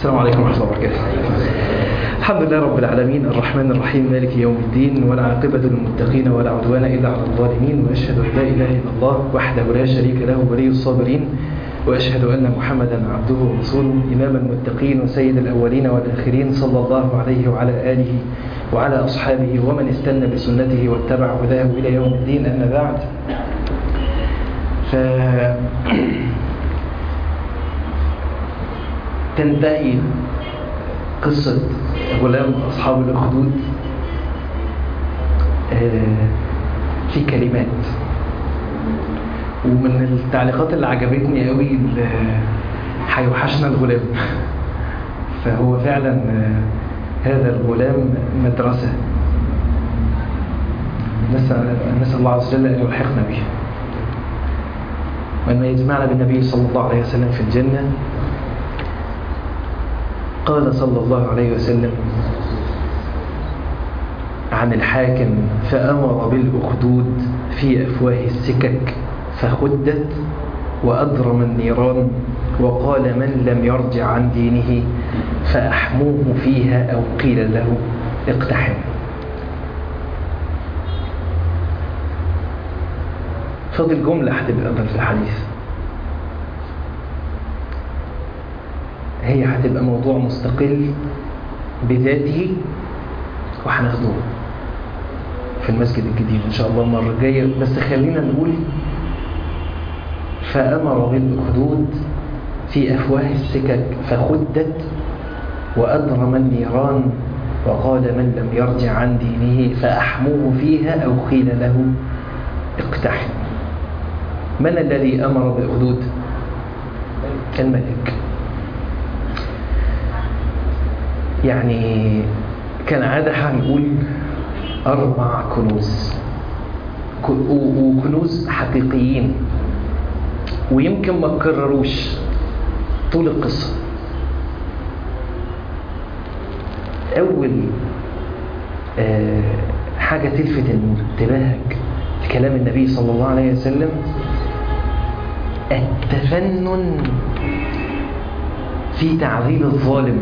السلام عليكم ورحمة الله وبركاته الحمد لله رب العالمين الرحمن الرحيم مالك يوم الدين ولا عاقبة للمتقين ولا عدوان إلا على الظالمين وأشهد أن لا إله إلا الله وحده لا شريك له ولي الصابرين وأشهد أن محمدا عبده ورسوله إمام المتقين وسيد الأولين والآخرين صلى الله عليه وعلى آله وعلى أصحابه ومن استنى بسنته واتبع هداه إلى يوم الدين أما بعد ف... تنتهي قصة غلام أصحاب الأخدود في كلمات ومن التعليقات اللي عجبتني قوي هيوحشنا الغلام فهو فعلا هذا الغلام مدرسة نسأل الله عز وجل أن يلحقنا به وأن يجمعنا بالنبي صلى الله عليه وسلم في الجنة قال صلى الله عليه وسلم عن الحاكم فأمر بالأخدود في أفواه السكك فخدت وأضرم النيران وقال من لم يرجع عن دينه فأحموه فيها أو قيل له اقتحم فاضل جملة هتبقى في الحديث هي هتبقى موضوع مستقل بذاته وهناخده في المسجد الجديد ان شاء الله المره الجايه بس خلينا نقول فامر بالاخدود في افواه السكك فخدت وادرم النيران وقال من لم يرجع عن دينه فاحموه فيها او قيل له اقتحم من الذي امر بالاخدود الملك يعني كان عادة هنقول أربع كنوز وكنوز حقيقيين ويمكن ما تكرروش طول القصة أول آه حاجة تلفت انتباهك لكلام النبي صلى الله عليه وسلم التفنن في تعذيب الظالم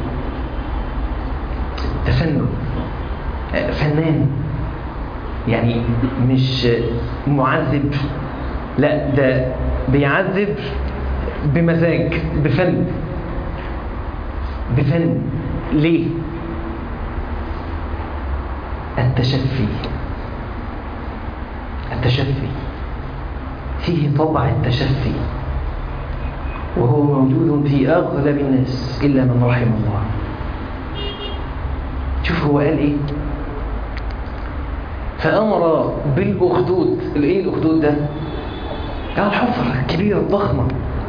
تفنن فنان يعني مش معذب لا ده بيعذب بمزاج بفن بفن ليه التشفي التشفي فيه طبع التشفي وهو موجود في أغلب الناس إلا من رحم الله شوف هو قال ايه فأمر بالأخدود الايه الأخدود ده قال الحفرة الكبيرة الضخمة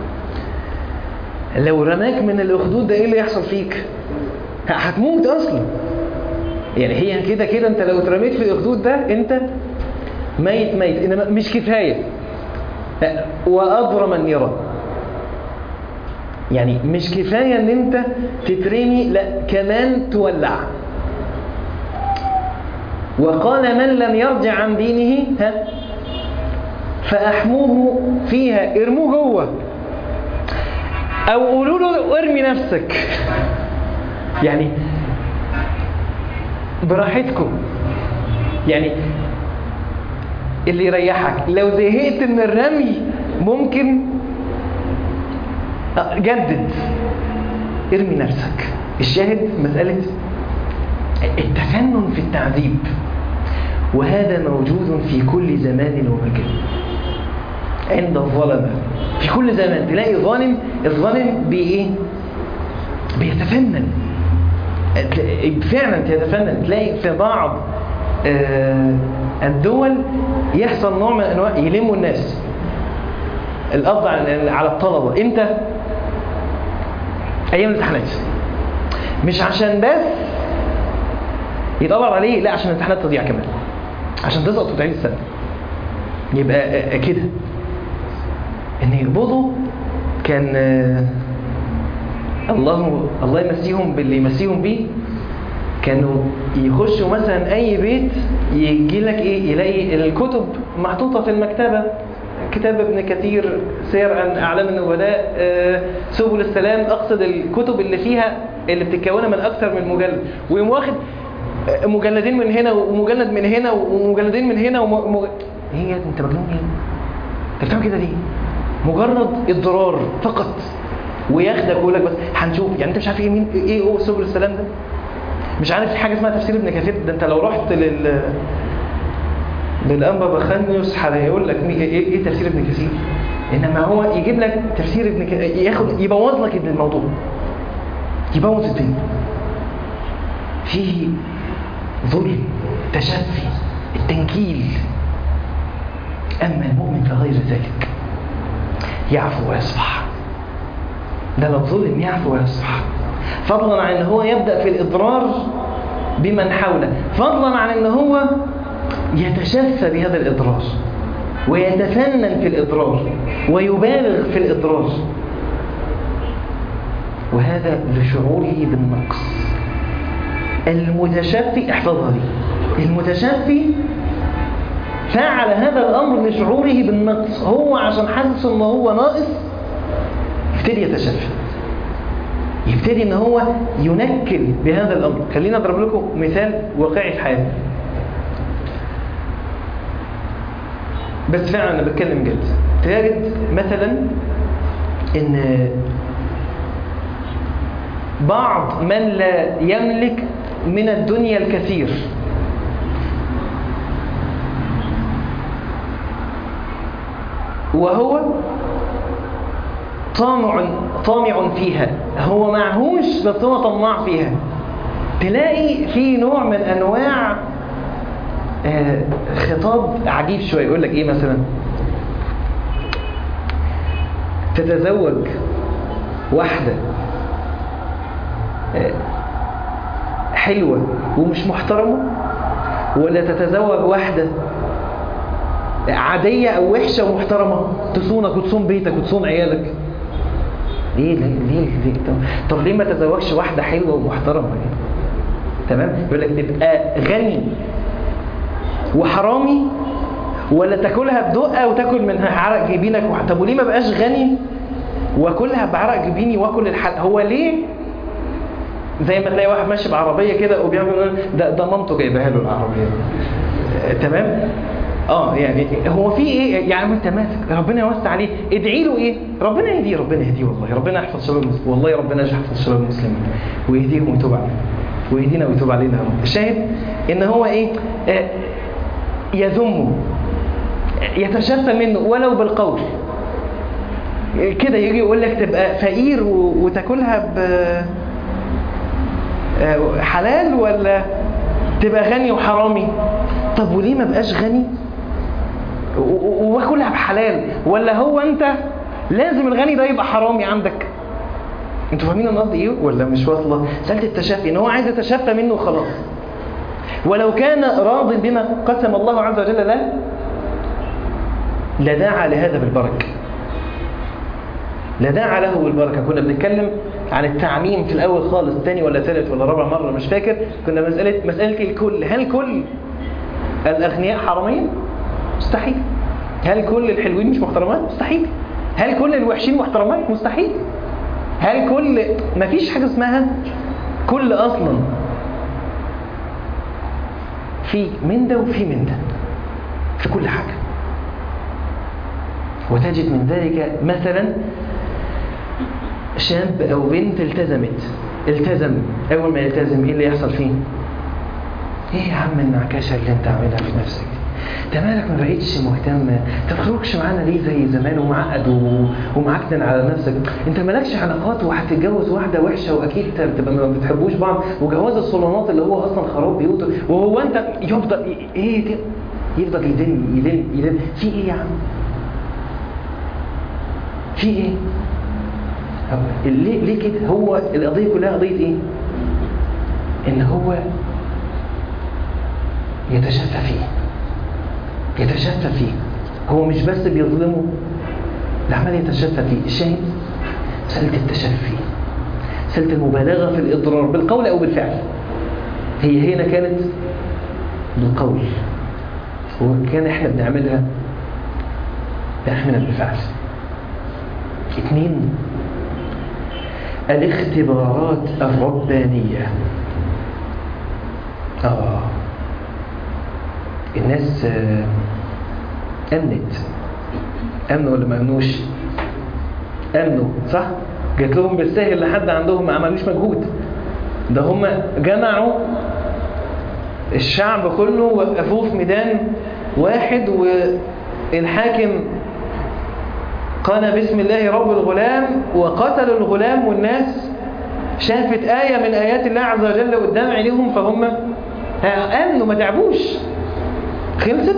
لو رماك من الأخدود ده ايه اللي يحصل فيك هتموت أصلا يعني هي كده كده انت لو اترميت في الأخدود ده انت ميت ميت انما مش كفاية وأضرم النيران يعني مش كفاية ان انت تترمي لا كمان تولع وقال من لم يرجع عن دينه ها فأحموه فيها ارموه جوه أو قولوا له ارمي نفسك يعني براحتكم يعني اللي يريحك لو زهقت من الرمي ممكن جدد ارمي نفسك الشاهد مسألة التفنن في التعذيب وهذا موجود في كل زمان ومكان عند الظلمة في كل زمان تلاقي ظالم الظالم بإيه بيتفنن فعلا يتفنن تلاقي في بعض الدول يحصل نوع من انواع يلموا الناس القبض على الطلبه امتى ايام الامتحانات مش عشان بس يدور عليه لا عشان الامتحانات تضيع كمان عشان تسقط وتعيد السنه يبقى كده ان يقبضوا كان الله الله يمسيهم باللي يمسيهم بيه كانوا يخشوا مثلا اي بيت يجي لك ايه يلاقي الكتب محطوطه في المكتبه كتاب ابن كثير سير عن أعلام النبلاء آه، سبل السلام أقصد الكتب اللي فيها اللي بتتكون من أكثر من مجلد ويقوم واخد آه، مجلدين من هنا ومجلد من هنا ومجلدين من هنا وم... مج... ايه يا ابني انت مجنون ايه؟ انت بتعمل كده ليه؟ مجرد اضرار فقط وياخدك ويقول لك بس هنشوف يعني انت مش عارف ايه مين ايه هو سبل السلام ده؟ مش عارف في حاجه اسمها تفسير ابن كثير ده انت لو رحت لل للأنبا بخنيوس هيقول لك مي- ايه ايه تفسير ابن كثير انما هو يجيب لك تفسير ابن كثير ياخد يبوظ لك الموضوع يبوظ الدنيا فيه ظلم تشفي التنكيل اما المؤمن فغير ذلك يعفو ويصفح ده لو ظلم يعفو ويصفح فضلا عن ان هو يبدا في الاضرار بمن حوله فضلا عن ان هو يتشفى بهذا الإضرار ويتفنن في الإضرار ويبالغ في الإضرار وهذا لشعوره بالنقص المتشفي احفظها لي المتشفي فعل هذا الأمر لشعوره بالنقص هو عشان حاسس ان هو ناقص يبتدي يتشفى يبتدي ان هو ينكل بهذا الأمر خلينا أضرب لكم مثال واقعي في حياتنا بس فعلا انا بتكلم جد تجد مثلا ان بعض من لا يملك من الدنيا الكثير وهو طامع طامع فيها هو معهوش بس هو طماع فيها تلاقي في نوع من انواع آه، خطاب عجيب شويه يقول لك ايه مثلا تتزوج واحده آه، حلوه ومش محترمه ولا تتزوج واحده عاديه او وحشه ومحترمه تصونك وتصون بيتك وتصون عيالك ليه ليه ليه, ليه؟ طب- طب ليه ما تزوجش واحده حلوه ومحترمه يعني؟ تمام يقول لك تبقى غني وحرامي ولا تاكلها بدقه وتاكل منها عرق جبينك وح- طب وليه ما بقاش غني واكلها بعرق جبيني واكل الحل هو ليه زي ما تلاقي واحد ماشي بعربيه كده وبيعمل ده ده مامته جايبها له العربيه آه، تمام اه يعني هو في ايه يعني انت ماسك ربنا يوسع عليه ادعي له ايه ربنا يهديه ربنا يهديه والله ربنا يحفظ شباب المسلمين والله ربنا يحفظ شباب المسلمين ويهديهم ويتوب عليهم ويهدينا ويتوب علينا يا رب الشاهد ان هو ايه آه، يذمه يتشفى منه ولو بالقول كده يجي يقول لك تبقى فقير و- وتاكلها ب آه، حلال ولا تبقى غني وحرامي طب وليه ما بقاش غني و- و- واكلها بحلال ولا هو انت لازم الغني ده يبقى حرامي عندك انتوا فاهمين انا قصدي ايه ولا مش واصله سالت التشفي ان هو عايز يتشفى منه وخلاص ولو كان راض بما قسم الله عز وجل له لدعا لهذا بالبركه لدعا له بالبركه كنا بنتكلم عن التعميم في الاول خالص تاني ولا ثالث ولا رابع مره مش فاكر كنا مساله مساله الكل هل كل الاغنياء حرامين مستحيل هل كل الحلوين مش محترمات مستحيل هل كل الوحشين محترمات مستحيل هل كل مفيش حاجه اسمها كل اصلا في من ده وفي من ده في كل حاجه وتجد من ذلك مثلا شاب او بنت التزمت التزم اول ما يلتزم ايه اللي يحصل فيه ايه يا عم النعكشه اللي انت عاملها في نفسك دي؟ انت مالك ما بقيتش مهتم ما تخرجش معانا ليه زي زمان ومعقد و- ومعكنن على نفسك انت مالكش علاقات وهتتجوز واحده وحشه واكيد تبقى ما بتحبوش بعض وجواز الصالونات اللي هو اصلا خراب بيوته وهو انت يفضل ايه كده يفضل يدن يدن يدن في ايه يا عم في ايه هو- ليه ليه كده هو القضيه كلها قضيه ايه ان هو يتشفى فيه يتشفى فيه هو مش بس بيظلمه ده عمال يتشفى فيه الشاهد مسألة التشفي مسألة المبالغة في الإضرار بالقول أو بالفعل هي هنا كانت بالقول وكان احنا بنعملها احنا بالفعل اثنين الاختبارات الربانية آه الناس آه، أمنت أمنوا ولا ما أمنوش أمنوا صح جات لهم بالسهل لحد عندهم ما عملوش مجهود ده هم جمعوا الشعب كله وقفوه في ميدان واحد والحاكم قال بسم الله رب الغلام وقتلوا الغلام والناس شافت آية من آيات الله عز وجل قدام عينيهم فهم آمنوا ما تعبوش خلصت؟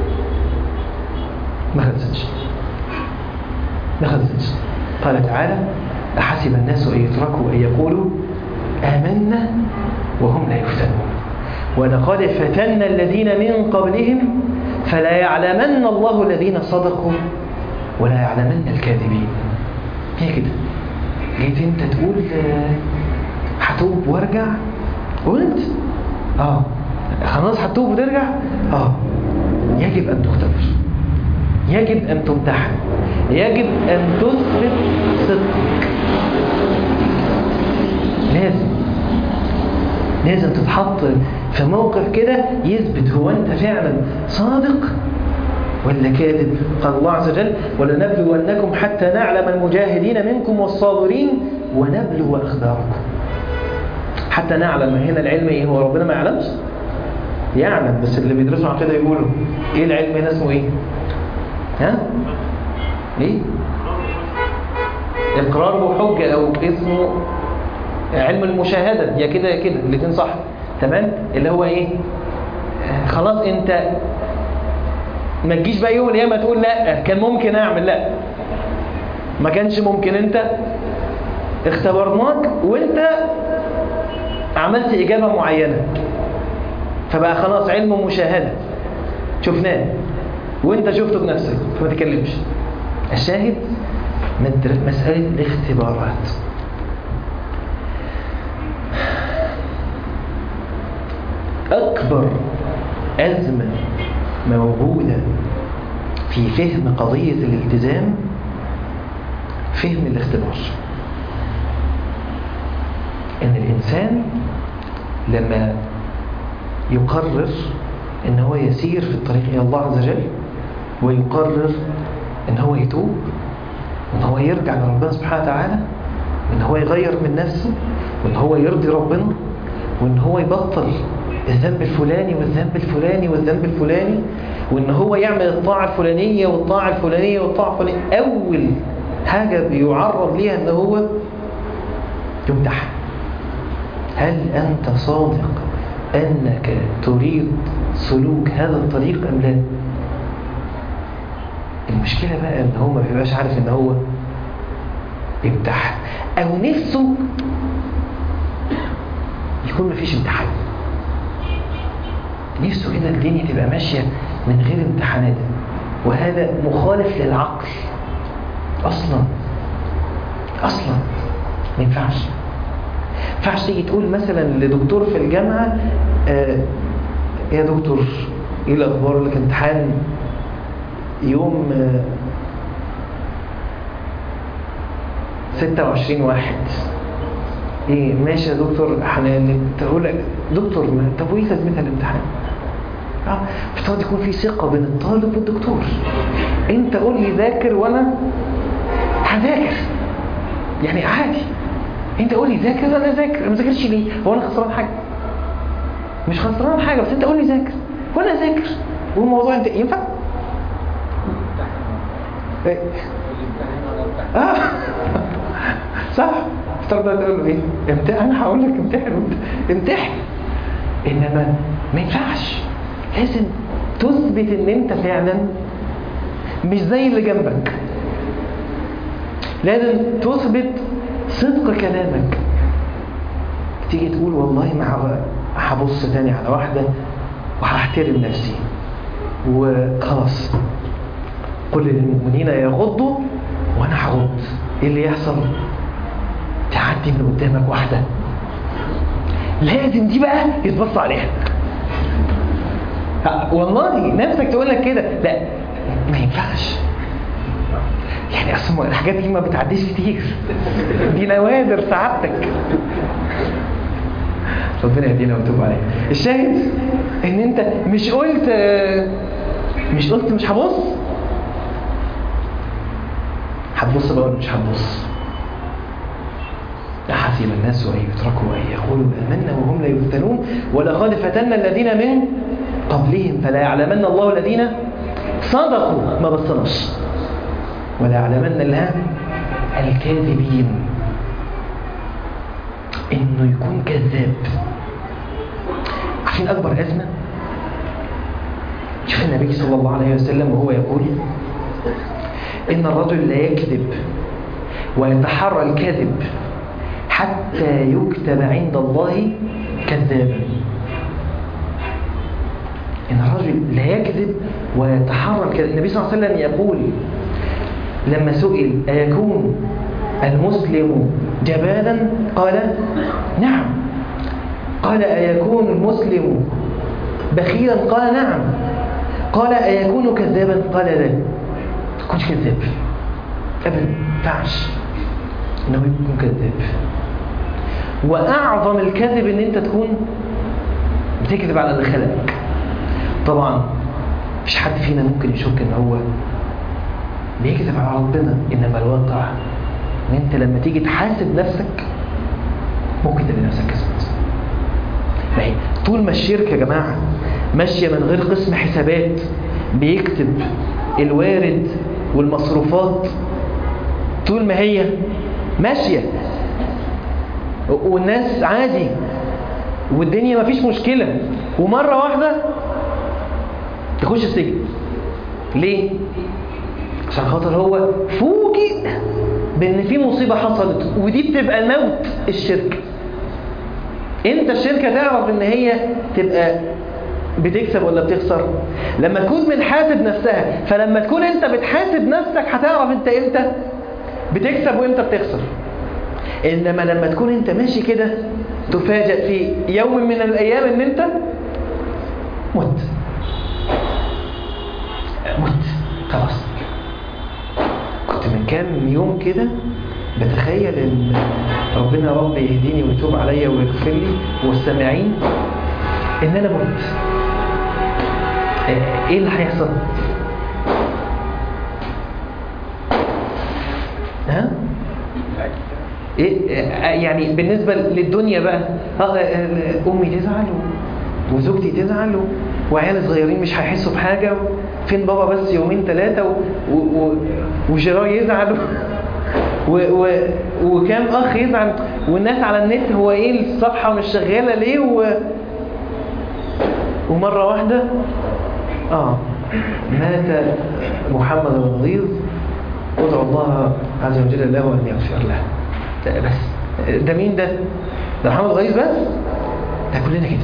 ما خلصتش ما خلصتش قال تعالى أحسب الناس أن يتركوا أن يقولوا آمنا وهم لا يفتنون ولقد فتنا الذين من قبلهم فلا يعلمن الله الذين صدقوا ولا يعلمن الكاذبين هي كده جيت انت تقول آه، هتوب وارجع قلت اه خلاص هتوب وترجع اه يجب ان تختبر يجب ان تمتحن يجب ان تثبت صدقك لازم لازم تتحط في موقف كده يثبت هو انت فعلا صادق ولا كاذب قال الله عز وجل ولنبلونكم حتى نعلم المجاهدين منكم والصابرين ونبلو اخباركم حتى نعلم هنا العلم ايه هو ربنا ما يعلمش يعلم بس اللي بيدرسوا عقيده يقولوا ايه العلم هنا اسمه ايه ها ايه اقرار وحجه او اسمه علم المشاهده يا كده يا كده الاثنين صح تمام اللي هو ايه آه، خلاص انت ما تجيش بقى يوم القيامه تقول لا كان ممكن اعمل لا ما كانش ممكن انت اختبرناك وانت عملت اجابه معينه فبقى خلاص علم مشاهده شفناه وانت شفته بنفسك فما تكلمش الشاهد مدر- مساله الاختبارات اكبر ازمه موجوده في فهم قضيه الالتزام فهم الاختبار ان الانسان لما يقرر ان هو يسير في الطريق الى الله عز وجل ويقرر ان هو يتوب وان هو يرجع لربنا سبحانه وتعالى وان هو يغير من نفسه وان هو يرضي ربنا وان هو يبطل الذنب الفلاني والذنب الفلاني والذنب الفلاني وان هو يعمل الطاعه الفلانيه والطاعه الفلانيه والطاعه الفلانيه اول حاجه بيعرض ليها ان هو يمتحن هل أنت صادق أنك تريد سلوك هذا الطريق أم لا المشكلة بقى أن هو ما بيبقاش عارف أن هو يمتحن أو نفسه يكون ما فيش امتحان نفسه كده الدنيا تبقى ماشية من غير امتحانات وهذا مخالف للعقل أصلا أصلا ما ينفعش ينفعش تيجي تقول مثلا لدكتور في الجامعة آه يا دكتور ايه الاخبار لك امتحان يوم آه 26 واحد ايه ماشي يا دكتور حنان تقول لك دكتور ما طب وايه لازمتها الامتحان اه فتقعد يكون في ثقه بين الطالب والدكتور انت قول لي ذاكر وانا هذاكر يعني عادي انت قول لي ذاكر انا ذاكر ما ذاكرش ليه هو انا خسران حاجه مش خسران حاجه بس انت قول لي ذاكر وانا ذاكر والموضوع انت ينفع إيه؟ اه صح افترض تقول له ايه امتحن انا هقول لك امتحن وانت- امتحن انما ما ينفعش لازم تثبت ان انت فعلا مش زي اللي جنبك لازم تثبت صدق كلامك تيجي تقول والله ما هبص تاني على واحدة وهحترم نفسي وخلاص قل للمؤمنين يغضوا وانا هغض ايه اللي يحصل تعدي من قدامك واحدة لازم دي بقى يتبص عليها ها، والله نفسك تقول لك كده لا ما ينفعش يعني اصلا الحاجات دي ما بتعديش كتير دي نوادر سعادتك ربنا يهدينا ويتوب علينا الشاهد ان انت مش قلت مش قلت مش هبص هتبص بقى ولا مش هتبص أحسب الناس أن يتركوا أن يقولوا آمنا وهم لا يفتنون ولقد فتنا الذين من قبلهم فلا يعلمن الله الذين صدقوا ما بصناش ولا يعلمن الله الكاذبين إنه يكون كذاب عارفين أكبر أزمة شوف النبي صلى الله عليه وسلم وهو يقول إن الرجل لا يكذب ويتحرى الكذب حتى يكتب عند الله كذابا إن الرجل لا يكذب ويتحرى الكذب النبي صلى الله عليه وسلم يقول لما سئل أيكون المسلم جبانا قال نعم قال أيكون المسلم بخيلا قال نعم قال أيكون كذابا قال لا تكونش كذاب أبدا تعش إنه يكون كذاب وأعظم الكذب إن أنت تكون بتكذب على اللي خلقك طبعا مش حد فينا ممكن يشك إن هو بيكذب على ربنا إنما الواقع إن أنت لما تيجي تحاسب نفسك ممكن تلاقي نفسك كذبت ما هي طول ما الشركة يا جماعة ماشية من غير قسم حسابات بيكتب الوارد والمصروفات طول ما هي ماشية والناس عادي والدنيا مفيش مشكلة ومرة واحدة تخش السجن ليه؟ عشان خاطر هو فوجئ بان في مصيبة حصلت ودي بتبقى موت الشركة انت الشركة تعرف ان هي تبقى بتكسب ولا بتخسر لما تكون بتحاسب نفسها فلما تكون انت بتحاسب نفسك هتعرف انت امتى بتكسب وامتى بتخسر انما لما تكون انت ماشي كده تفاجأ في يوم من الايام ان انت مت مت خلاص كنت من كام يوم كده بتخيل ان ربنا رب يهديني ويتوب عليا ويغفر لي والسامعين ان انا مت ايه اللي هيحصل ها إيه يعني بالنسبة للدنيا بقى أمي تزعل وزوجتي تزعل وعيال صغيرين مش هيحسوا بحاجة فين بابا بس يومين ثلاثة وجيران يزعل و و وكام أخ يزعل والناس على النت هو إيه الصفحة مش شغالة ليه و ومرة واحدة آه مات محمد الغليظ ادعو الله عز وجل له أن يغفر له ده بس ده مين ده؟ ده محمد الغليظ بس؟ ده كلنا كده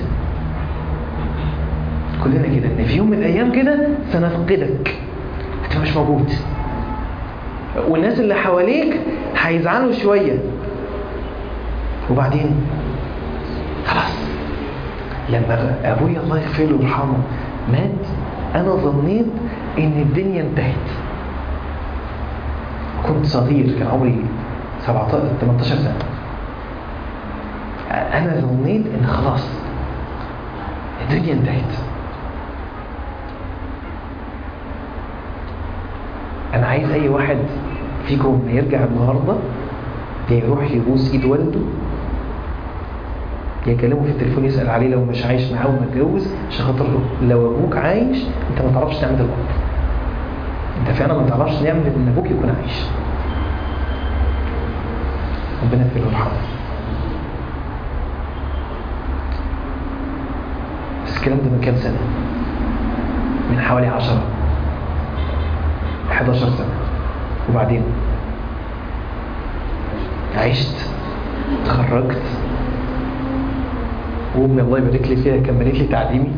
كلنا كده ان في يوم من الايام كده سنفقدك هتبقى مش موجود والناس اللي حواليك هيزعلوا شويه وبعدين خلاص لما ابويا الله يغفر له ويرحمه مات انا ظنيت ان الدنيا انتهت كنت صغير كان عمري 17 18 سنه انا ظنيت ان خلاص الدنيا انتهت انا عايز اي واحد فيكم يرجع النهارده يروح يبوس ايد والده يكلمه في التليفون يسال عليه لو مش عايش معاه ومتجوز عشان خاطر لو ابوك عايش انت ما تعرفش تعمل الامر انت فعلا ما تعرفش تعمل ان ابوك يكون عايش ربنا يغفر له ويرحمه بس الكلام ده من كام سنه من حوالي 10 11 سنة وبعدين عشت تخرجت وامي الله يبارك لي فيها كملت لي تعليمي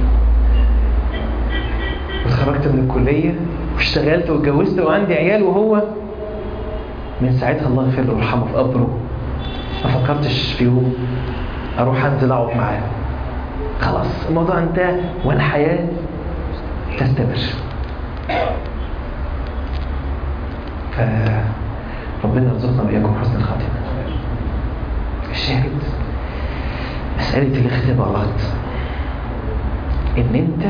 وتخرجت من الكلية واشتغلت واتجوزت وعندي عيال وهو من ساعتها الله يغفر له ويرحمه في قبره ما فكرتش في يوم اروح انزل اقعد معاه خلاص الموضوع انتهى والحياة تستمر فربنا يرزقنا وإياكم حسن الخاتمة الشاهد مسألة الاختبارات إن أنت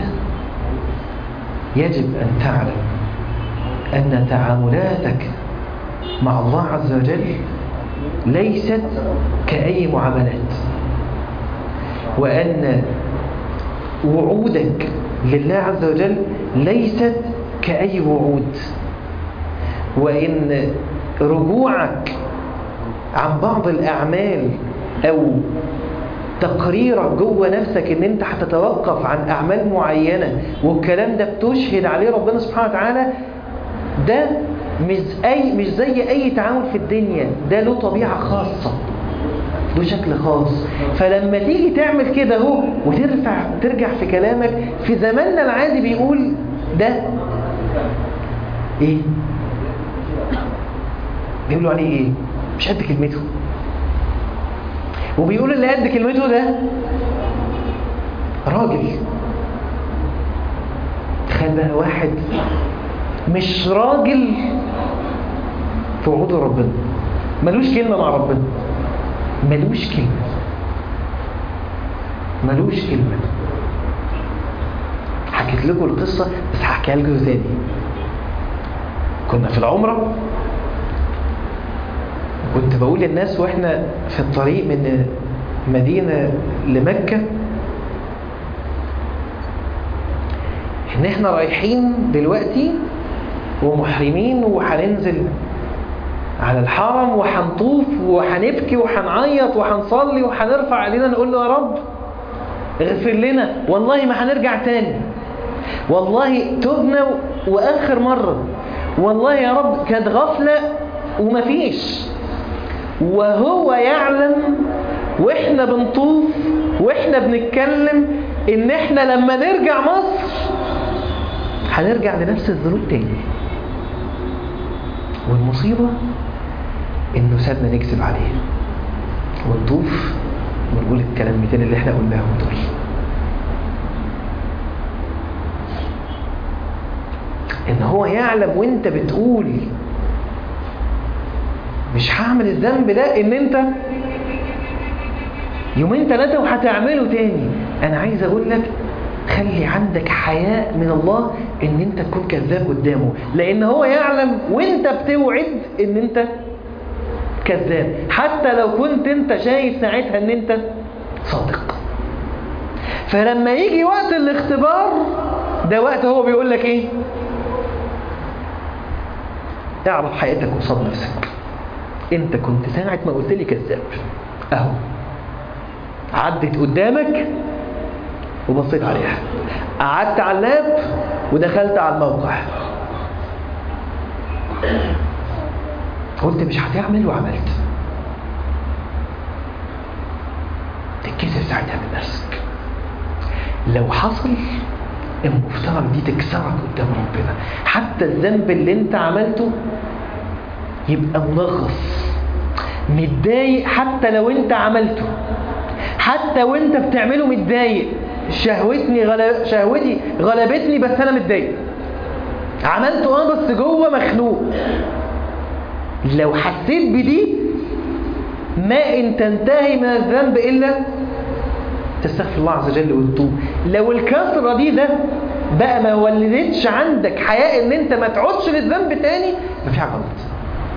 يجب أن تعلم أن تعاملاتك مع الله عز وجل ليست كأي معاملات وأن وعودك لله عز وجل ليست كأي وعود وإن رجوعك عن بعض الأعمال أو تقريرك جوه نفسك ان انت هتتوقف عن اعمال معينة والكلام ده بتشهد عليه ربنا سبحانه وتعالى ده مش اي مش زي اي تعامل في الدنيا ده له طبيعة خاصة له شكل خاص فلما تيجي تعمل كده اهو وترفع ترجع في كلامك في زماننا العادي بيقول ده ايه بيقولوا عليه ايه مش قد كلمته وبيقول اللي قد كلمته ده راجل تخيل بقى واحد مش راجل في وعود ربنا ملوش كلمة مع ربنا ملوش كلمة ملوش كلمة حكيت لكم القصة بس هحكيها لكم تاني كنا في العمرة كنت بقول للناس واحنا في الطريق من مدينة لمكة ان احنا رايحين دلوقتي ومحرمين وهننزل على الحرم وهنطوف وهنبكي وهنعيط وهنصلي وهنرفع علينا نقول له يا رب اغفر لنا والله ما هنرجع تاني والله تبنا واخر مرة والله يا رب كانت غفلة ومفيش وهو يعلم واحنا بنطوف واحنا بنتكلم ان احنا لما نرجع مصر هنرجع لنفس الذنوب تاني والمصيبة انه سابنا نكذب عليه ونطوف ونقول الكلمتين اللي احنا قلناهم دول ان هو يعلم وانت بتقول مش هعمل الذنب ده ان انت يومين ثلاثة وهتعمله تاني انا عايز اقول لك خلي عندك حياء من الله ان انت تكون كذاب قدامه لان هو يعلم وانت بتوعد ان انت كذاب حتى لو كنت انت شايف ساعتها ان انت صادق فلما يجي وقت الاختبار ده وقت هو بيقول لك ايه اعرف حقيقتك قصاد نفسك انت كنت ساعة ما قلت لي كذاب اهو عدت قدامك وبصيت عليها قعدت على اللاب ودخلت على الموقع قلت مش هتعمل وعملت تتكسر ساعتها من نفسك لو حصل المفترض دي تكسرك قدام ربنا حتى الذنب اللي انت عملته يبقى منغص متضايق حتى لو انت عملته حتى وانت بتعمله متضايق شهوتني غلب... شهوتي غلبتني بس انا متضايق عملته اه بس جوه مخنوق لو حسيت بدي ما ان تنتهي من الذنب الا تستغفر الله عز وجل وتتوب لو الكسره دي ده بقى ما ولدتش عندك حياء ان انت ما تعودش للذنب تاني ما في حاجه غلط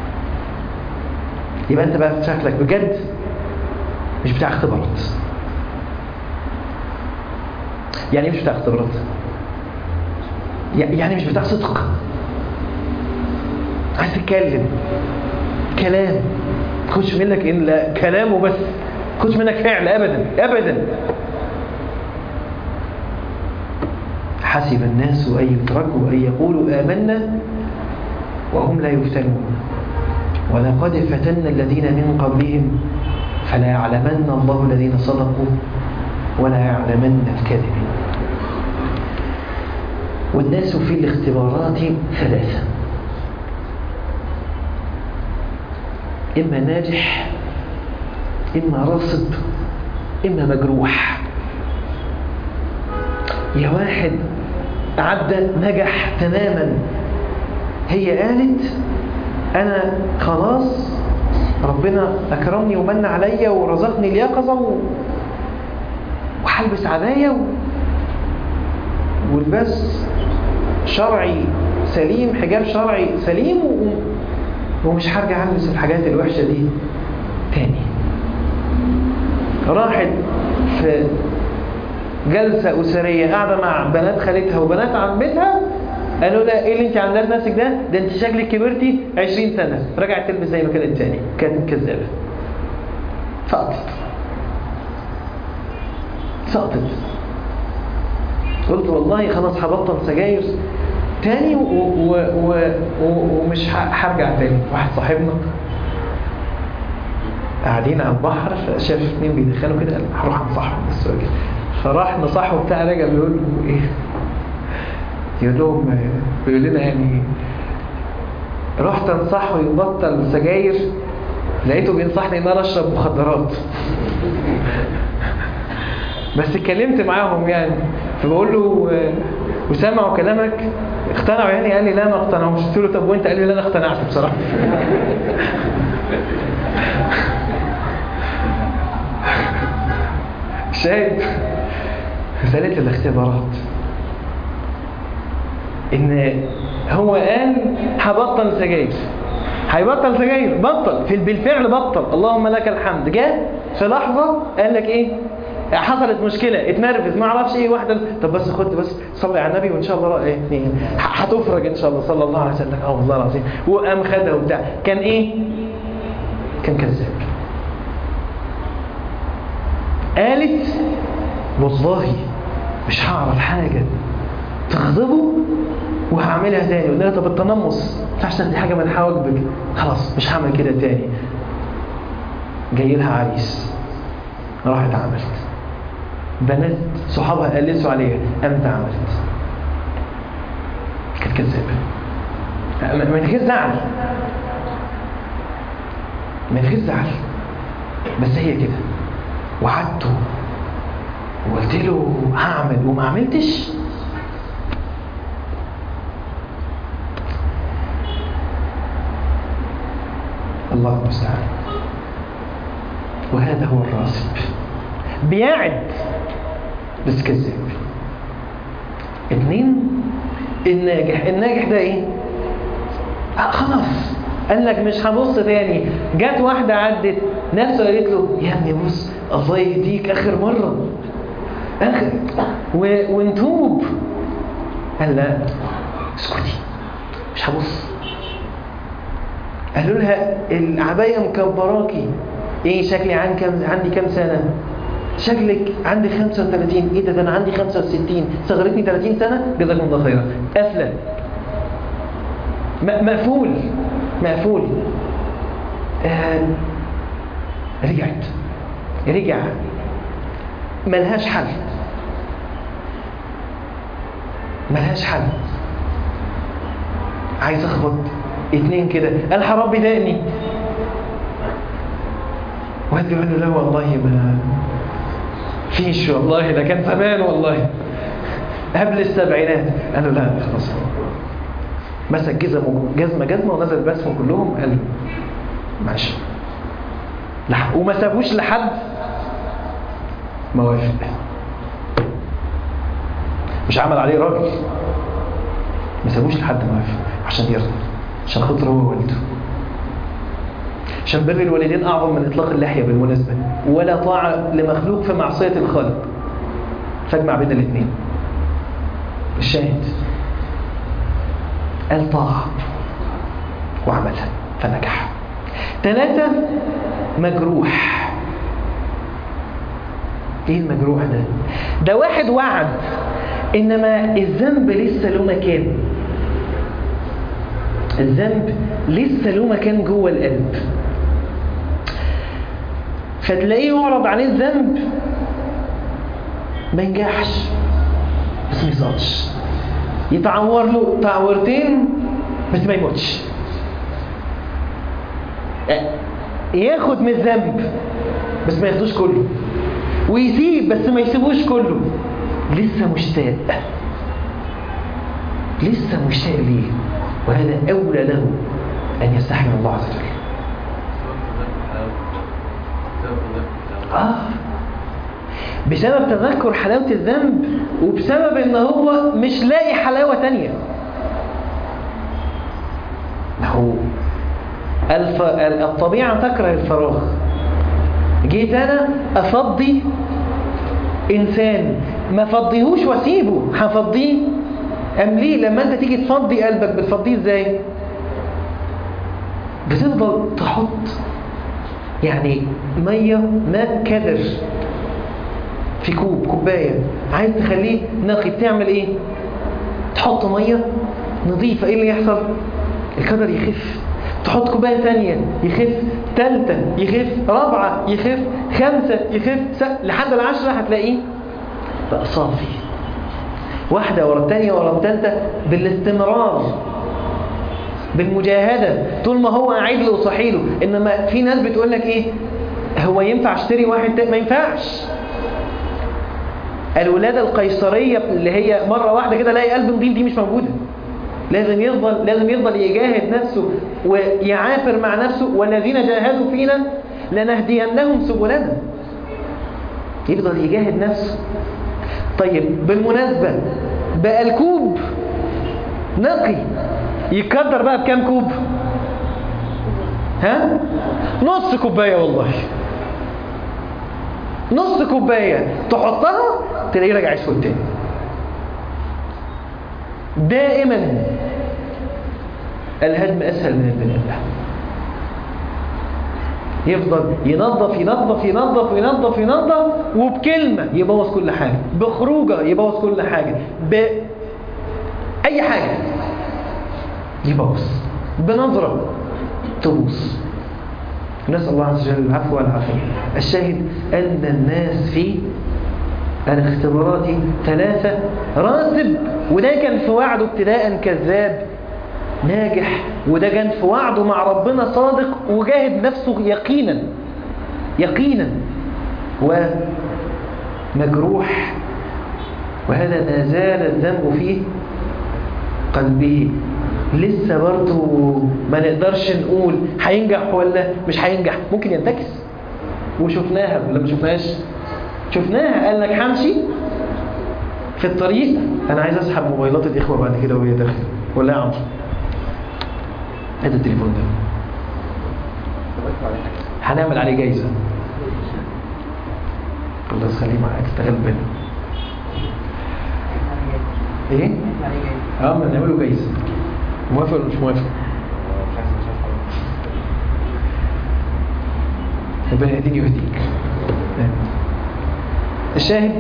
يبقى انت بقى شكلك بجد مش بتاع اختبارات يعني ايه مش بتاع اختبارات يعني مش بتاع صدق عايز تتكلم كلام خش منك ان لا كلام وبس خش منك فعل ابدا ابدا حسب الناس ان يتركوا ان يقولوا امنا وهم لا يفتنون ولقد فتنا الذين من قبلهم فلا يعلمن الله الذين صدقوا ولا يعلمن الكاذبين والناس في الاختبارات ثلاثة إما ناجح إما راصد إما مجروح يا واحد عدى نجح تماما هي قالت انا خلاص ربنا اكرمني ومن عليا ورزقني اليقظه و... وهلبس عبايه و... ولباس شرعي سليم حجاب شرعي سليم و... ومش هرجع البس الحاجات الوحشه دي تاني راحت في جلسة أسرية قاعدة مع بنات خالتها وبنات عمتها قالوا لها ايه اللي انت عاملاه في نفسك ده؟ ده انت شكلك كبرتي 20 سنة رجعت تلبس زي ما كانت تاني كانت كذابة سقطت سقطت قلت والله خلاص هبطل سجاير تاني و و و و ومش هرجع تاني واحد صاحبنا قاعدين على البحر فشاف اتنين بيدخلوا كده قال هروح انصحهم بس هو كده فراح نصحه بتاع رجع بيقول له ايه يقول لهم بيقول لنا يعني رحت انصحه يبطل سجاير لقيته بينصحني ان انا اشرب مخدرات بس اتكلمت معاهم يعني فبقول له وسمعوا كلامك اقتنعوا يعني قال لي لا ما اقتنعوش قلت له طب وانت قال لي لا انا اقتنعت بصراحه شاهد رسالة الاختبارات ان هو قال هبطل سجاير هيبطل سجاير بطل في بالفعل بطل اللهم لك الحمد جاء في لحظة قال لك ايه حصلت مشكلة اتنرفز ما اعرفش ايه واحدة طب بس خد بس صلي على النبي وان شاء الله ايه هتفرج ان شاء الله صلى الله عليه وسلم اه والله العظيم وقام خدها وبتاع كان ايه كان كذاب قالت والله مش هعرف حاجة تغضبه وهعملها تاني قلنا لها طب التنمص ما ينفعش تاخدي حاجة من حواجبك خلاص مش هعمل كده تاني جاي لها عريس راحت عملت بنات صحابها قلسوا عليها قامت عملت كانت كذابة من غير زعل من غير زعل بس هي كده وعدته وقلت له هعمل وما عملتش الله المستعان وهذا هو الراسب بيعد بس كذاب اتنين الناجح الناجح ده ايه آه خلاص قال لك مش هبص تاني جت واحدة عدت نفسه قالت له يا ابني بص الله يهديك اخر مرة اخر و... ونتوب قال لا اسكتي مش هبص قالوا لها العباية مكبراكي ايه شكلي عن كم عندي كام سنة شكلك عندي 35 ايه ده, ده انا عندي 65 صغرتني 30 سنة جزاكم الله خيرا قافلة مقفول مقفول آه رجعت رجع ملهاش حل ملهاش حل عايز اخبط اتنين كده قال حرام بدقني واحد يقول له لا والله ما فيش والله ده كان زمان والله قبل السبعينات قال له لا خلاص مسك جزمه جزمه جزمه ونزل باسمه كلهم قال له ماشي وما سابوش لحد ما وافق مش عمل عليه راجل ما سابوش لحد ما وافق عشان يرضى عشان خاطر هو ووالده عشان بر الوالدين اعظم من اطلاق اللحيه بالمناسبه ولا طاعه لمخلوق في معصيه الخالق فاجمع بين الاثنين الشاهد قال طاعه وعملها فنجح ثلاثة مجروح ايه المجروح ده ده واحد وعد انما الذنب لسه له مكان الذنب لسه له مكان جوه القلب فتلاقيه يعرض عليه الذنب ما ينجحش بس ما يسقطش يتعور له تعورتين بس ما يموتش ياخد من الذنب بس ما ياخدوش كله ويسيب بس ما يسيبوش كله لسه مشتاق لسه مشتاق ليه وهذا أولى له أن يستحي من الله عز وجل آه بسبب تذكر حلاوة الذنب وبسبب ان هو مش لاقي حلاوة تانية هو الف... الطبيعة تكره الفراغ جيت انا افضي انسان ما فضيهوش واسيبه هفضيه امليه لما انت تيجي تفضي قلبك بتفضيه ازاي بتفضل تحط يعني ميه ماء كدر في كوب كوبايه عايز تخليه نقي بتعمل ايه تحط ميه نظيفه ايه اللي يحصل الكدر يخف تحط كوبايه ثانيه يخف ثالثه يخف رابعه يخف خمسه يخف س... لحد العشره هتلاقيه بقى صافي واحده ورا الثانيه ورا الثالثه بالاستمرار بالمجاهدة طول ما هو قاعد له وصحي له إنما في ناس بتقول لك إيه هو ينفع اشتري واحد تاني ما ينفعش الولادة القيصرية اللي هي مرة واحدة كده لاقي قلب نضيف دي مش موجودة لازم يفضل لازم يفضل يجاهد نفسه ويعافر مع نفسه والذين جاهدوا فينا لنهدينهم سبلنا يفضل يجاهد نفسه طيب بالمناسبة بقى الكوب نقي يتقدر بقى بكام كوب ها نص كوبايه والله نص كوبايه تحطها تلاقيه راجع اسود تاني دائما الهدم اسهل من البناء يفضل ينظف ينظف ينظف ينظف ينظف وبكلمه يبوظ كل حاجه بخروجه يبوظ كل حاجه باي حاجه يبوظ بنظرة تبوظ نسأل الله عز وجل العفو والعافية الشاهد أن الناس في الاختبارات ثلاثة راسب وده كان في وعده ابتداء كذاب ناجح وده كان في وعده مع ربنا صادق وجاهد نفسه يقينا يقينا ومجروح وهذا ما زال الذنب في قلبه لسه برضه ما نقدرش نقول هينجح ولا مش هينجح ممكن ينتكس وشفناها ولا ما شفناهاش شفناها قال لك همشي في الطريق انا عايز اسحب موبايلات الاخوه بعد كده وهي داخله ولا يا عمرو هات التليفون ده هنعمل عليه جايزه خلاص خليه معاك اشتغل بنا ايه اه ما نعمله جايزه موافق ولا مش موافق ربنا يهديني ويهديك الشاهد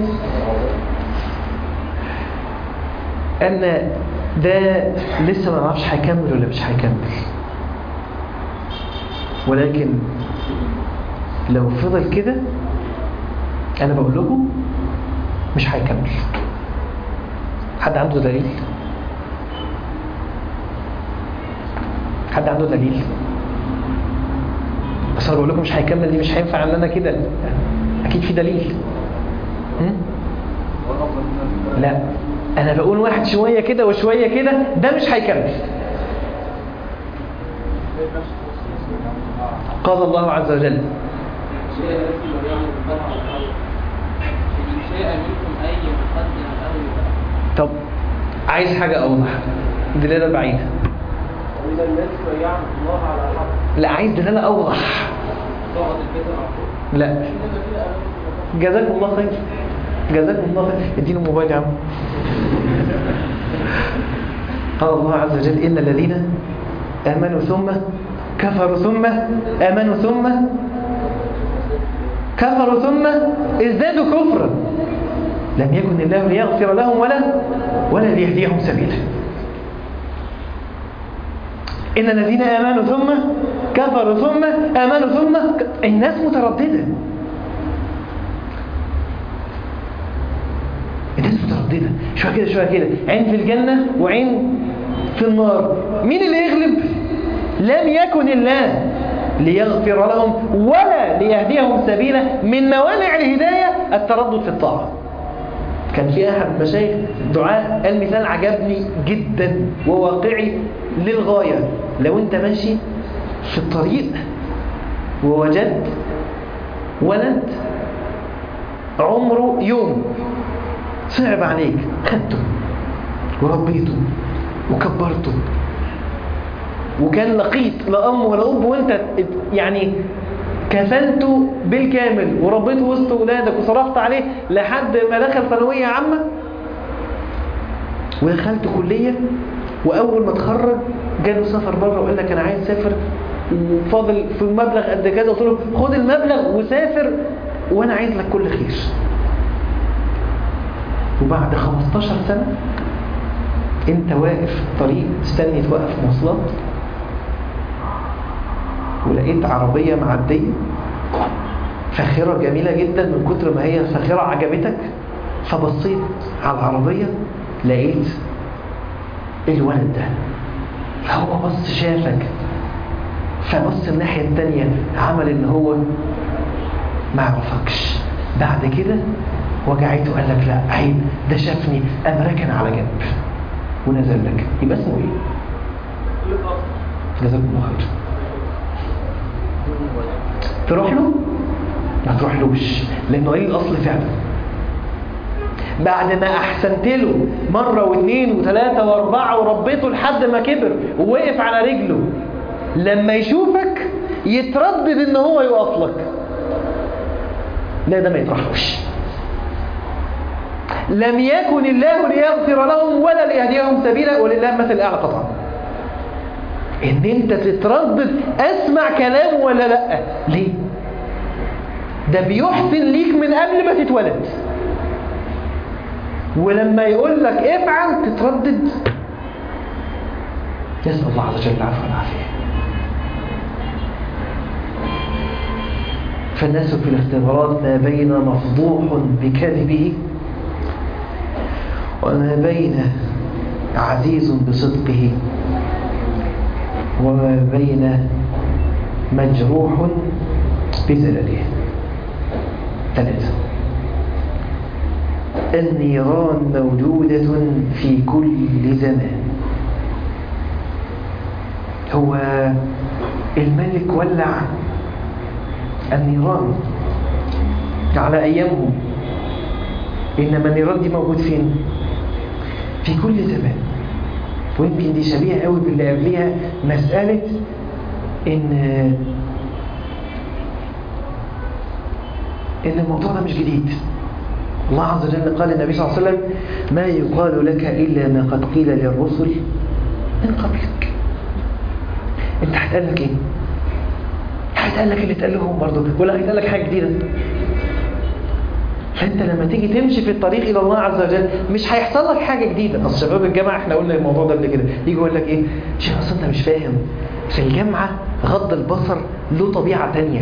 ان ده لسه ما نعرفش هيكمل ولا مش هيكمل ولكن لو فضل كده انا بقول لكم مش هيكمل حد عنده دليل حد عنده دليل بس انا بقول لكم مش هيكمل دي مش هينفع ان انا كده اكيد في دليل هم؟ لا انا بقول واحد شويه كده وشويه كده ده مش هيكمل قال الله عز وجل طب عايز حاجة أوضح دلالة بعيدة لا عايز دلالة أوضح لا جزاكم الله خير جزاكم الله خير اديله موبايل يا عم قال الله عز وجل إن الذين آمنوا ثم كفروا ثم آمنوا ثم كفروا ثم ازدادوا كفرا لم يكن الله ليغفر لهم ولا ولا ليهديهم سبيلا إن الذين آمنوا ثم كفروا ثم آمنوا ثم الناس مترددة الناس مترددة شوية كده شوية كده عين في الجنة وعين في النار مين اللي يغلب لم يكن الله ليغفر لهم ولا ليهديهم سبيلا من موانع الهداية التردد في الطاعة كان في أحد مشايخ دعاء قال مثال عجبني جدا وواقعي للغاية لو انت ماشي في الطريق ووجدت ولد عمره يوم صعب عليك خدته وربيته وكبرته وكان لقيت لا أم ولا أب وانت يعني كفلته بالكامل وربيته وسط أولادك وصرفت عليه لحد ما دخل ثانوية عامة ودخلت كلية وأول ما اتخرج جاله سفر بره وقال لك أنا عايز أسافر وفاضل في المبلغ قد كذا قلت له خد المبلغ وسافر وأنا عايز لك كل خير وبعد 15 سنة انت واقف في الطريق تستني توقف مواصلات ولقيت عربية معدية فاخرة جميلة جدا من كتر ما هي فاخرة عجبتك فبصيت على العربية لقيت الولد ده فهو بص شافك فبص الناحية التانية عمل ان هو ما عرفكش بعد كده وجعته قال لك لا عيب ده شافني قام ركن على جنب ونزل لك يبقى اسمه ايه؟ جزاكم الله خير تروح له؟ ما تروحلوش لانه قليل الاصل فعلا بعد ما احسنت له مره واثنين وثلاثه واربعه وربيته لحد ما كبر ووقف على رجله لما يشوفك يتردد ان هو يقف لك لا ده ما يطرحوش لم يكن الله ليغفر لهم ولا ليهديهم سبيلا ولله مثل الاعلى قطعا ان انت تتردد اسمع كلامه ولا لا ليه ده بيحسن ليك من قبل ما تتولد ولما يقول لك افعل تتردد يسأل الله عز وجل العفو والعافية فالناس في الاختبارات ما بين مفضوح بكذبه وما بين عزيز بصدقه وما بين مجروح بزلله ثلاثة النيران موجودة في كل زمان هو الملك ولع النيران على أيامهم إنما النيران دي موجود فين؟ في كل زمان ويمكن دي شبيهة قوي باللي قبلها مسألة إن إن الموضوع ده مش جديد الله عز وجل قال النبي صلى الله عليه وسلم ما يقال لك إلا ما قد قيل للرسل من قبلك انت هيتقال لك ايه هيتقال لك اللي اتقال لهم برضه ولا هيتقال لك حاجه جديده فانت لما تيجي تمشي في الطريق الى الله عز وجل مش هيحصل لك حاجه جديده اصل شباب الجامعه احنا قلنا الموضوع ده قبل كده يجي يقول لك ايه شيخ اصل انت مش فاهم في الجامعه غض البصر له طبيعه تانية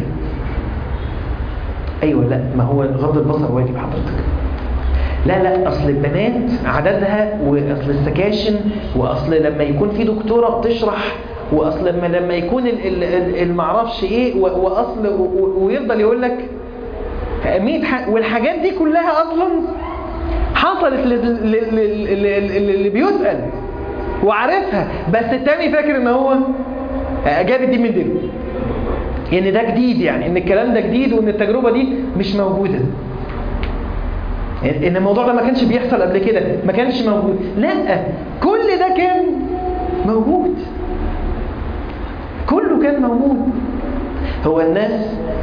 ايوه لا ما هو غض البصر واجب حضرتك لا لا اصل البنات عددها واصل السكاشن واصل لما يكون في دكتوره بتشرح واصل لما لما يكون المعرفش ايه واصل ويفضل يقول لك 100 ح... والحاجات دي كلها اصلا حصلت اللي بيسأل وعارفها بس التاني فاكر ان هو جاب الدين من دينه ان ده جديد يعني ان الكلام ده جديد وان التجربة دي مش موجودة ان الموضوع ده ما كانش بيحصل قبل كده ما كانش موجود لا كل ده كان موجود كله كان موجود هو الناس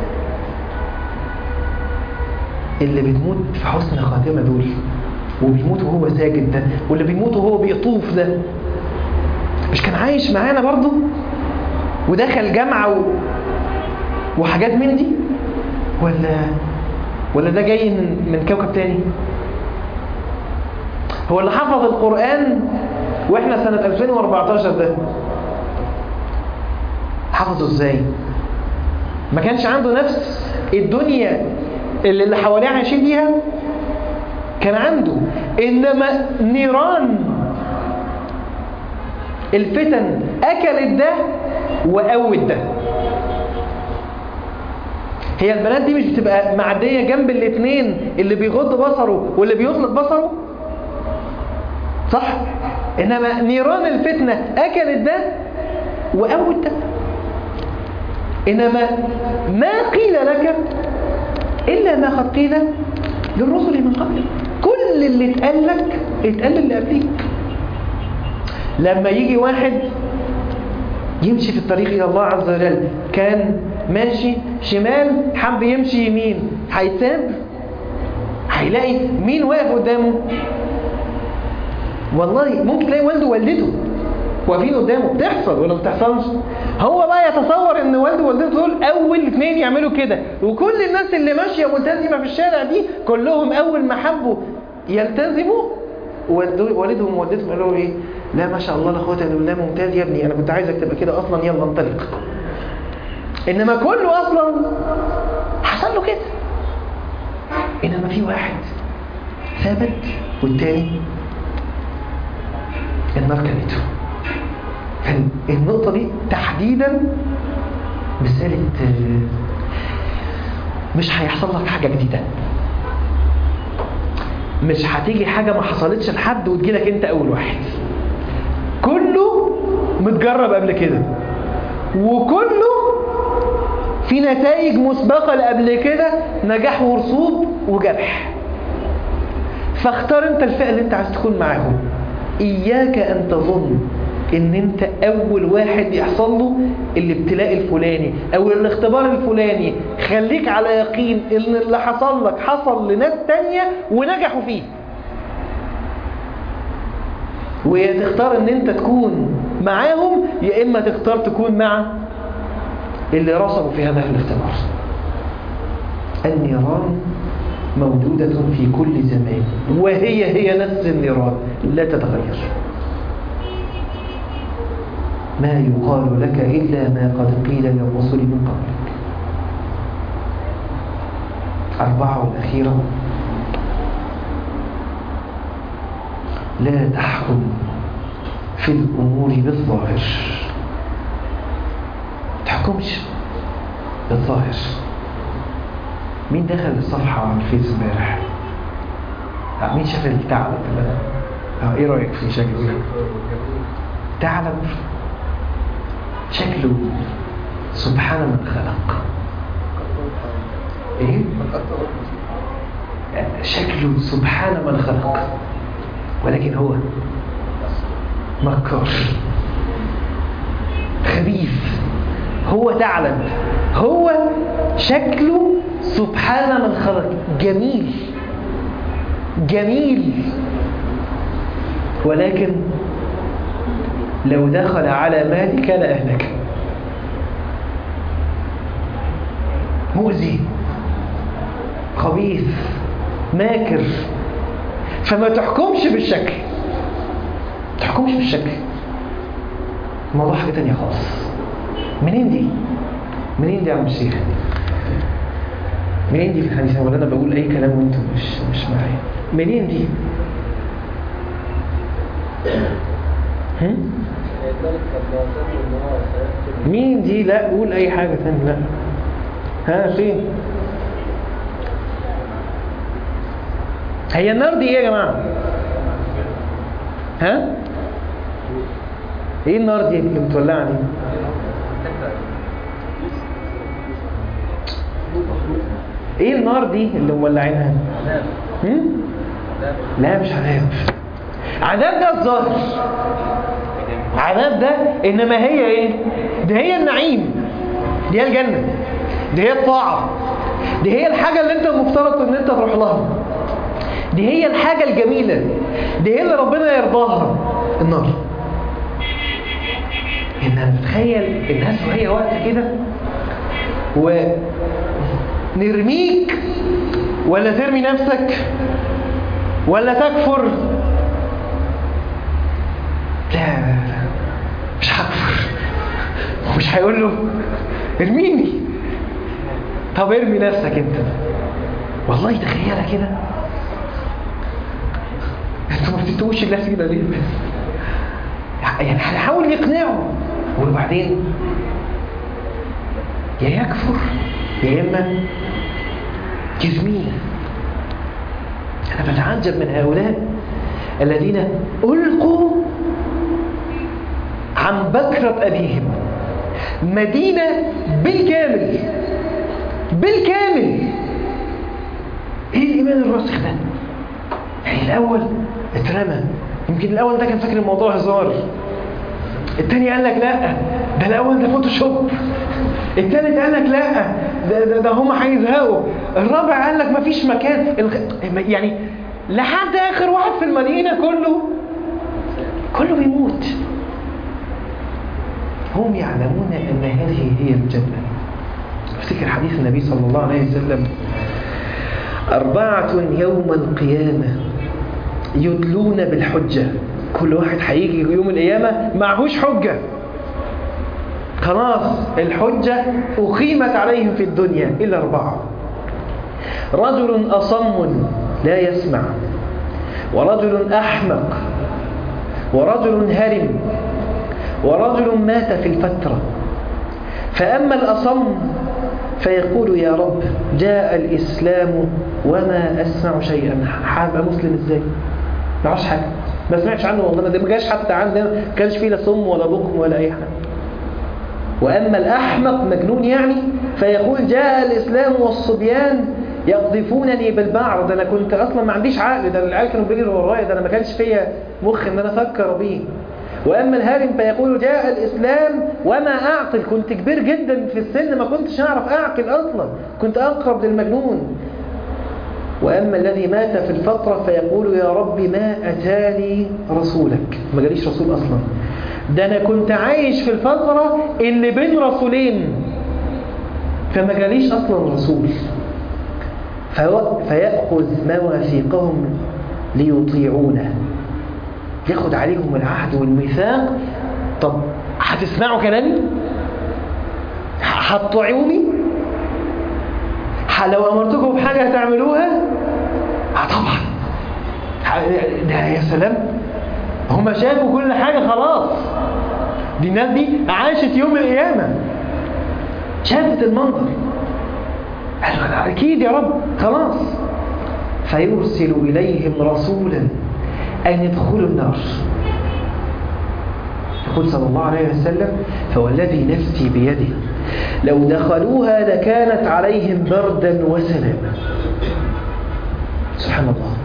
اللي بتموت في حسن خاتمة دول وبيموت وهو ساجد ده واللي بيموت وهو بيطوف ده مش كان عايش معانا برضه ودخل جامعة و... وحاجات من دي ولا ولا ده جاي من, من كوكب تاني هو اللي حفظ القرآن واحنا سنة 2014 ده حفظه ازاي ما كانش عنده نفس الدنيا اللي اللي حواليه عايشين فيها كان عنده انما نيران الفتن اكلت ده وقوت ده هي البنات دي مش بتبقى معديه جنب الاثنين اللي بيغض بصره واللي بيطلق بصره صح انما نيران الفتنه اكلت ده وقوت ده إنما ما قيل لك إلا ما قد قيل للرسل من قبلك كل اللي اتقال لك اتقال للي قبليك لما يجي واحد يمشي في الطريق إلى الله عز وجل كان ماشي شمال حب يمشي يمين هيتساب هيلاقي مين واقف قدامه والله ممكن تلاقي والده ووالدته واقفين قدامه بتحصل ولا ما بتحصلش هو بقى يتصور ان والده ووالدته دول اول اثنين يعملوا كده وكل الناس اللي ماشيه ملتزمه في الشارع دي كلهم اول ما حبوا يلتزموا والدهم ووالدتهم قالوا ايه لا ما شاء الله لا قوه الا بالله ممتاز يا ابني انا كنت عايزك تبقى كده اصلا يلا انطلق انما كله اصلا حصل له كده انما في واحد ثابت والتاني النار كلته فالنقطة دي تحديدا مسألة مش هيحصل لك حاجة جديدة مش هتيجي حاجة ما حصلتش لحد وتجيلك انت اول واحد كله متجرب قبل كده وكله في نتائج مسبقة قبل كده نجاح ورسوب وجرح فاختار انت الفئة اللي انت عايز تكون معاهم إياك أن تظن إن أنت أول واحد يحصل له الابتلاء الفلاني أو الاختبار الفلاني خليك على يقين إن اللي حصل لك حصل لناس تانية ونجحوا فيه ويا تختار إن أنت تكون معاهم يا إما تختار تكون مع اللي رسبوا في هذا الاختبار النيران موجودة في كل زمان وهي هي نفس النيران لا تتغير ما يقال لك إلا ما قد قيل للرسل من قبلك أربعة الأخيرة لا تحكم في الأمور بالظاهر تحكمش بالظاهر مين دخل الصفحة على الفيس امبارح؟ مين شاف الثعلب اه ايه رأيك في شكله ايه؟ ثعلب شكله سبحان من خلق ايه؟ شكله سبحان من خلق ولكن هو مكار خبيث هو ثعلب هو شكله سبحان من خلق جميل جميل ولكن لو دخل على مالك لأهلك مؤذي خبيث ماكر فما تحكمش بالشكل تحكمش بالشكل الموضوع حاجة تانية خالص منين دي؟ منين دي يا عم الشيخ؟ منين دي في الحديث ولا انا بقول اي كلام وانتم مش مش معايا منين دي هم؟ مين دي لا قول اي حاجة ثانية لا ها فين هي النار دي ايه يا جماعة ها ايه النار دي اللي متولعة دي ايه النار دي اللي مولعينها هم؟ لا مش عذاب عذاب ده الظاهر عذاب ده انما هي ايه ده هي النعيم دي هي الجنة دي هي الطاعة دي هي الحاجة اللي انت المفترض ان انت تروح لها دي هي الحاجة الجميلة دي هي اللي ربنا يرضاها النار ان انا متخيل الناس وهي وقت كده ونرميك ولا ترمي نفسك ولا تكفر لا لا لا مش هكفر ومش هيقول له ارميني طب ارمي نفسك انت والله تخيلها كده انتوا ما بتتوش الناس كده ليه يعني هنحاول نقنعه وبعدين يا يكفر يا اما يرميه انا بتعجب من هؤلاء الذين القوا عن بكرة ابيهم مدينة بالكامل بالكامل ايه الايمان الراسخ ده يعني الاول اترمى يمكن الاول ده كان فاكر الموضوع هزار التاني قال لك لا ده الاول ده فوتوشوب التالت قال لك لا ده, ده, ده هم هيزهقوا الرابع قال لك مفيش مكان الخ... يعني لحد اخر واحد في المدينه كله كله بيموت هم يعلمون ان هذه هي الجنه افتكر حديث النبي صلى الله عليه وسلم أربعة يوم القيامة يدلون بالحجة كل واحد هيجي يوم القيامة معهوش حجة خلاص الحجة أقيمت عليهم في الدنيا إلا أربعة رجل أصم لا يسمع ورجل أحمق ورجل هرم ورجل مات في الفترة فأما الأصم فيقول يا رب جاء الإسلام وما أسمع شيئا هبقى مسلم إزاي؟ ما اعرفش حاجة ما سمعتش عنه والله ده ما جاش حتى عندنا ما كانش فيه لا صم ولا بكم ولا أي حاجة وأما الأحمق مجنون يعني فيقول جاء الإسلام والصبيان يقذفونني بالبعر ده أنا كنت أصلا ما عنديش عقل ده العيال كانوا بيجروا ورايا ده أنا ما كانش فيا مخ إن أنا أفكر بيه وأما الهارم فيقول جاء الإسلام وما أعقل كنت كبير جدا في السن ما كنتش أعرف أعقل أصلا كنت أقرب للمجنون وأما الذي مات في الفترة فيقول يا رب ما أتاني رسولك ما جاليش رسول أصلا ده أنا كنت عايش في الفترة اللي بين رسولين فما جاليش أصلا رسول فيأخذ مواثيقهم ليطيعونه ياخد عليهم العهد والميثاق طب هتسمعوا كلامي هتطيعوني لو امرتكم بحاجه هتعملوها اه طبعا ده يا سلام هم شافوا كل حاجه خلاص دي الناس دي عاشت يوم القيامه شافت المنظر قالوا اكيد يا رب خلاص فيرسل اليهم رسولا أن يدخلوا النار يقول صلى الله عليه وسلم فوالذي نفسي بيده لو دخلوها لكانت عليهم بردا وسلاما سبحان الله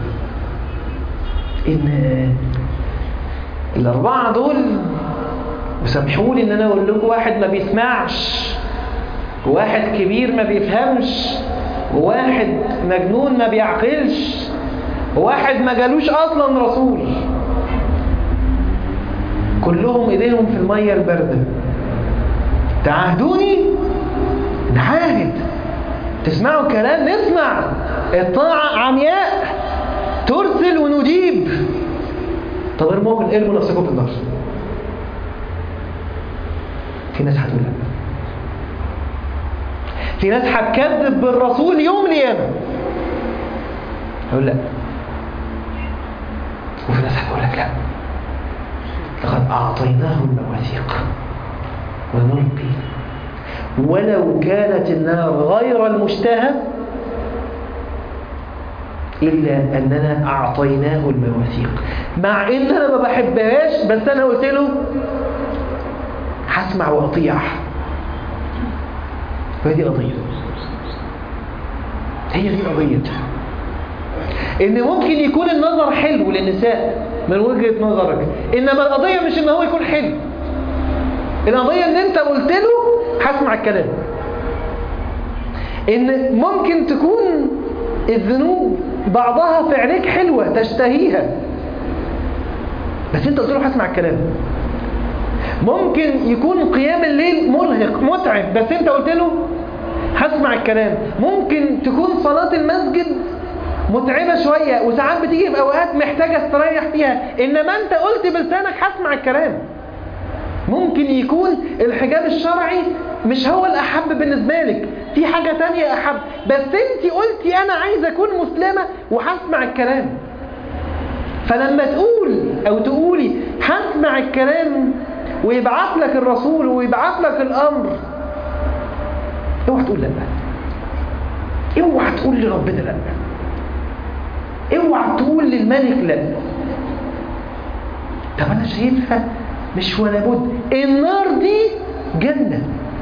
إن الأربعة دول وسامحوني إن أنا أقول لكم واحد ما بيسمعش وواحد كبير ما بيفهمش وواحد مجنون ما بيعقلش واحد ما جالوش اصلا رسول كلهم ايديهم في الميه البارده تعاهدوني نعاهد تسمعوا الكلام نسمع الطاعة عمياء ترسل ونجيب طب ارموا ارموا نفسكم في النار في ناس هتقول لا في ناس هتكذب بالرسول يوم القيامه هقول لا وفي ناس هتقول لك لا لقد أعطيناه المواثيق ونلقي ولو كانت النار غير المشتهى إلا أننا أعطيناه المواثيق مع إن أنا ما بحبهاش بس أنا قلت له هسمع وأطيع فهذه قضية هي دي قضيتها ان ممكن يكون النظر حلو للنساء من وجهة نظرك انما القضية مش ان هو يكون حلو القضية ان انت قلت له هسمع الكلام ان ممكن تكون الذنوب بعضها في عينيك حلوة تشتهيها بس انت قلت له هسمع الكلام ممكن يكون قيام الليل مرهق متعب بس انت قلت له هسمع الكلام ممكن تكون صلاة المسجد متعبة شوية وساعات بتيجي في أوقات محتاجة استريح فيها إنما أنت قلت بلسانك هسمع الكلام ممكن يكون الحجاب الشرعي مش هو الأحب بالنسبة لك في حاجة تانية أحب بس أنت قلتي أنا عايزة أكون مسلمة وهسمع الكلام فلما تقول أو تقولي هسمع الكلام ويبعث لك الرسول ويبعث لك الأمر اوعى تقول لا اوعى تقول لربنا لا اوعى تقول للملك لا طب انا شايفها مش ولا بد النار دي جنة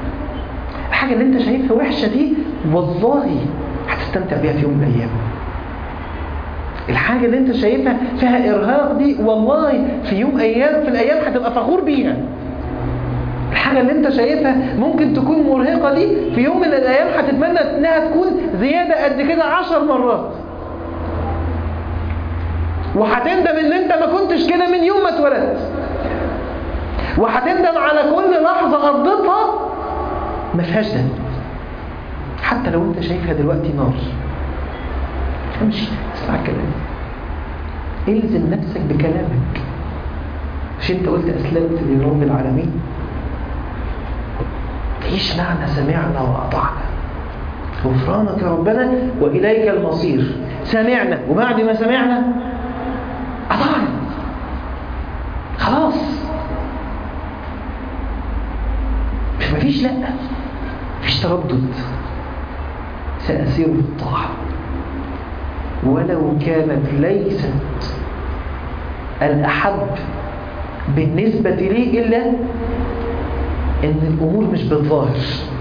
الحاجة اللي انت شايفها وحشة دي والله هتستمتع بيها في يوم من الأيام الحاجة اللي انت شايفها فيها إرهاق دي والله في يوم أيام في الأيام هتبقى فخور بيها الحاجة اللي انت شايفها ممكن تكون مرهقة دي في يوم من الأيام هتتمنى انها تكون زيادة قد كده عشر مرات وهتندم ان انت ما كنتش كده من يوم ما اتولدت وهتندم على كل لحظة قضيتها ما فيهاش ده حتى لو انت شايفها دلوقتي نار امشي اسمع الكلام الزم نفسك بكلامك مش انت قلت اسلمت لرب العالمين تعيش معنا سمعنا واطعنا غفرانك يا ربنا واليك المصير سمعنا وبعد ما سمعنا اطعنا خلاص مش مفيش لا مفيش تردد سأسير بالطاعة ولو كانت ليست الأحب بالنسبة لي إلا إن الأمور مش بالظاهر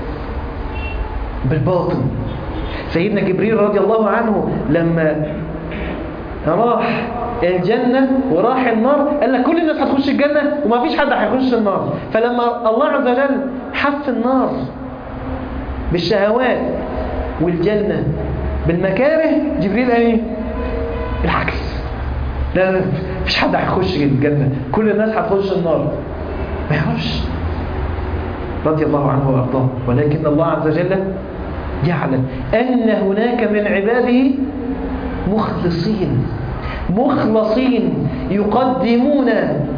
بالباطن سيدنا جبريل رضي الله عنه لما راح الجنة وراح النار قال لك كل الناس هتخش الجنة وما فيش حد هيخش النار فلما الله عز وجل حف النار بالشهوات والجنة بالمكاره جبريل قال ايه العكس لا لا مفيش حد هيخش الجنة كل الناس هتخش النار ما يعرفش رضي الله عنه وارضاه ولكن الله عز وجل يعلم ان هناك من عباده مخلصين مخلصين يقدمون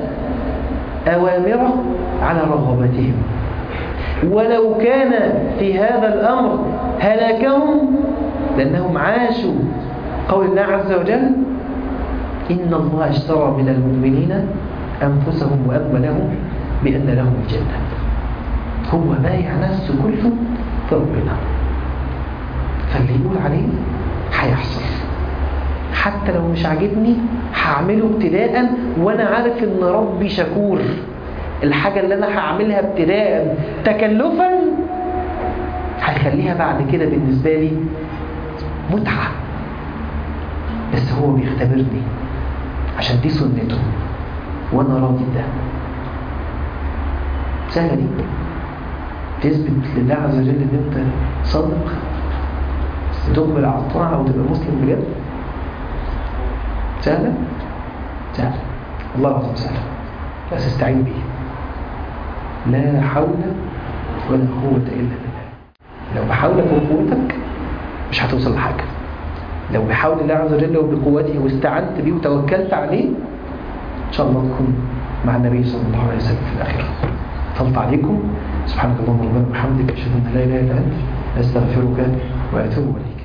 أوامره على رغبتهم ولو كان في هذا الأمر هلاكهم لأنهم عاشوا قول الله عز وجل إن الله اشترى من المؤمنين أنفسهم وأموالهم بأن لهم الجنة هو بايع نفسه كله في ربنا فاللي يقول عليه هيحصل حتى لو مش عاجبني هعمله ابتداء وانا عارف ان ربي شكور الحاجة اللي انا هعملها ابتداء تكلفا هيخليها بعد كده بالنسبة لي متعة بس هو بيختبرني عشان دي سنته وانا راضي ده سهلة دي تثبت لله عز وجل ان انت صادق تقبل على الطاعة وتبقى مسلم بجد سهلة؟ سهلة الله العظيم سهلة بس استعين به لا حول ولا قوة إلا بالله لو بحولك وقوتك مش هتوصل لحاجة لو بحول الله عز وجل وبقوته واستعنت بيه وتوكلت عليه إن شاء الله تكون مع النبي صلى الله عليه وسلم في الآخرة صلت عليكم سبحانك اللهم ربنا وبحمدك أشهد أن لا إله إلا أنت أستغفرك وأتوب إليك